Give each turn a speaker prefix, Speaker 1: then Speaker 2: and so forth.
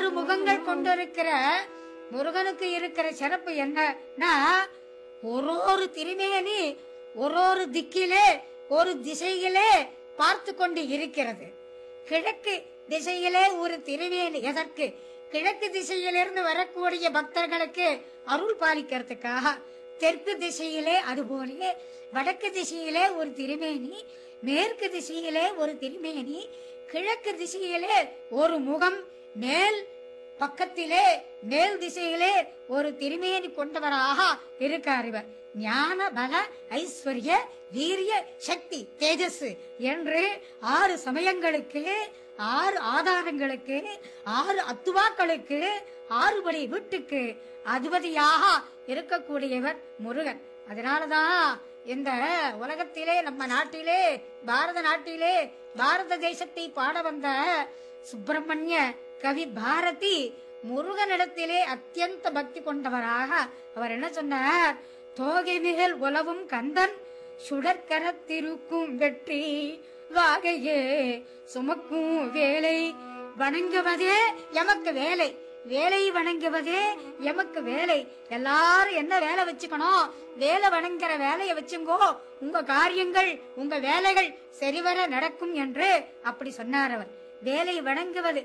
Speaker 1: ஆறு முகங்கள் கொண்டிருக்கிற முருகனுக்கு இருக்கிற சிறப்பு என்னன்னா ஒரு ஒரு திருமேனி ஒரு ஒரு திக்கிலே ஒரு திசையிலே பார்த்து கொண்டு இருக்கிறது கிழக்கு திசையிலே ஒரு திருவேணி எதற்கு கிழக்கு திசையிலிருந்து வரக்கூடிய பக்தர்களுக்கு அருள் பாலிக்கிறதுக்காக தெற்கு திசையிலே அதுபோல வடக்கு திசையிலே ஒரு திருமேனி மேற்கு திசையிலே ஒரு திருமேனி கிழக்கு திசையிலே ஒரு முகம் மேல் பக்கத்திலே மேல் திசையிலே ஒரு திருமேனி கொண்டவராக இருக்கார் இவர் ஞான பல ஐஸ்வர்ய வீரிய சக்தி தேஜஸ் என்று ஆறு சமயங்களுக்கு ஆறு ஆதாரங்களுக்கு ஆறு அத்துவாக்களுக்கு ஆறுபடி வீட்டுக்கு அதிபதியாக இருக்கக்கூடியவர் முருகன் அதனாலதான் இந்த உலகத்திலே நம்ம நாட்டிலே பாரத நாட்டிலே பாரத தேசத்தை பாட வந்த சுப்பிரமணிய கவி பாரதி முருகனிடத்திலே அத்தியந்த பக்தி கொண்டவராக அவர் என்ன சொன்னார் தோகை மேல் உலவும் கந்தன் சுடற்கரத்திருக்கும் வெற்றி வாகையே சுமக்கும் வேலை வணங்குவதே எமக்கு வேலை வேலை வணங்குவதே எமக்கு வேலை எல்லாரும் என்ன வேலை வச்சுக்கணும் வேலை வணங்குற வேலையை வச்சுங்கோ உங்க காரியங்கள் உங்க வேலைகள் சரிவர நடக்கும் என்று அப்படி சொன்னார் அவர் வேலை வணங்குவது